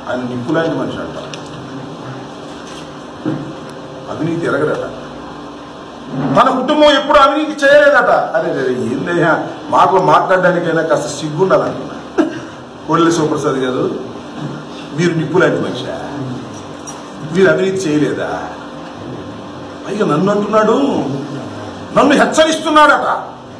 ఆయన నిప్పులాంటి మనిషి అంట అవినీతి ఎరగడట తన కుటుంబం ఎప్పుడు అవినీతి చేయలేదట అరే రే, ఏందయ్యా మాటలు మాట్లాడడానికైనా కాస్త సిగ్గుండాలంటున్నా కోడెల శివప్రసాద్ గారు మీరు నిప్పులాంటి మనిషి మీరు అవినీతి చేయలేదా పైగా నన్ను అంటున్నాడు నన్ను హెచ్చరిస్తున్నాడట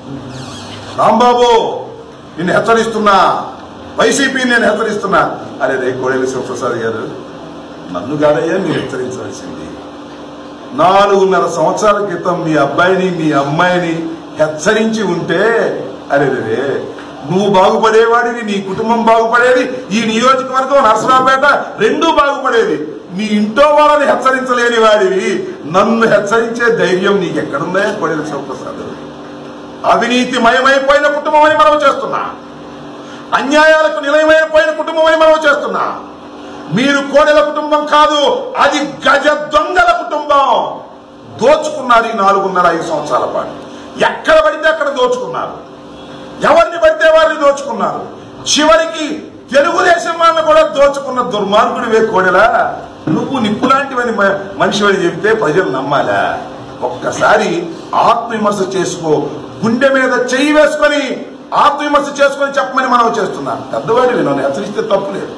రాంబాబు నిన్ను హెచ్చరిస్తున్నా వైసీపీ నేను హెచ్చరిస్తున్నా అరే రే కోడెల శివప్రసాద్ గారు నన్ను కాదయ్యా మీరు హెచ్చరించవలసింది నాలుగున్నర సంవత్సరాల క్రితం మీ అబ్బాయిని మీ అమ్మాయిని హెచ్చరించి ఉంటే అరే రే నువ్వు బాగుపడేవాడివి నీ కుటుంబం బాగుపడేది ఈ నియోజకవర్గం నరసరావుపేట రెండూ బాగుపడేది నీ ఇంట్లో వాళ్ళని హెచ్చరించలేని వాడివి నన్ను హెచ్చరించే ధైర్యం నీకు ఎక్కడుందా కొడేల శివప్రసాద్ అవినీతి మయమైపోయిన కుటుంబం అని మనం చేస్తున్నా అన్యాయాలకు నిలయమైపోయిన కుటుంబం అని మనం చేస్తున్నా మీరు కోడెల కుటుంబం కాదు అది గజ దొంగల కుటుంబం దోచుకున్నారు ఈ నాలుగున్నర ఐదు సంవత్సరాల పాటు ఎక్కడ పడితే అక్కడ దోచుకున్నారు ఎవరిని పడితే వారిని దోచుకున్నారు చివరికి తెలుగుదేశం వాళ్ళని కూడా దోచుకున్న దుర్మార్గుడివే కోడెలా నువ్వు నిప్పులాంటివని మ- మనిషివని చెబితే ప్రజలు నమ్మాలా ఒక్కసారి ఆత్మవిమర్శ చేసుకో గుండె మీద చెయ్యి వేసుకొని ఆత్మవిమర్శ చేసుకొని చెప్పమని మనం చేస్తున్నాం పెద్దవాడివి నన్ను హెచ్చరిస్తే తప్పు లేదు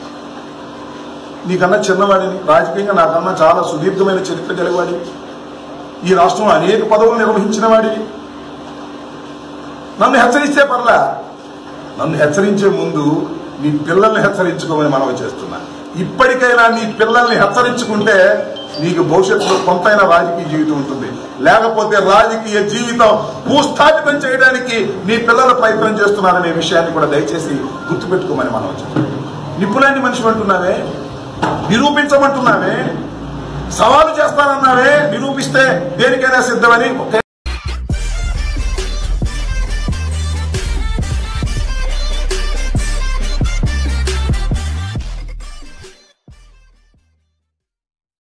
నీకన్నా చిన్నవాడిని రాజకీయంగా నాకన్నా చాలా సుదీర్ఘమైన చరిత్ర కలిగవాడివి ఈ రాష్ట్రంలో అనేక పదవులు నిర్వహించిన వాడివి నన్ను హెచ్చరిస్తే పర్లా నన్ను హెచ్చరించే ముందు నీ పిల్లల్ని హెచ్చరించుకోమని మనం చేస్తున్నా ఇప్పటికైనా నీ పిల్లల్ని హెచ్చరించుకుంటే నీకు భవిష్యత్తులో కొంతైనా రాజకీయ జీవితం ఉంటుంది లేకపోతే రాజకీయ జీవితం భూస్థాపితం చేయడానికి నీ పిల్లల ప్రయత్నం చేస్తున్నారనే విషయాన్ని కూడా దయచేసి గుర్తుపెట్టుకోమని మనం చేస్తున్నాం నిప్పులాంటి మనిషి అంటున్నావే నిరూపించమంటున్నావే సవాలు చేస్తానన్నావే నిరూపిస్తే దేనికైనా సిద్ధమని ఒకే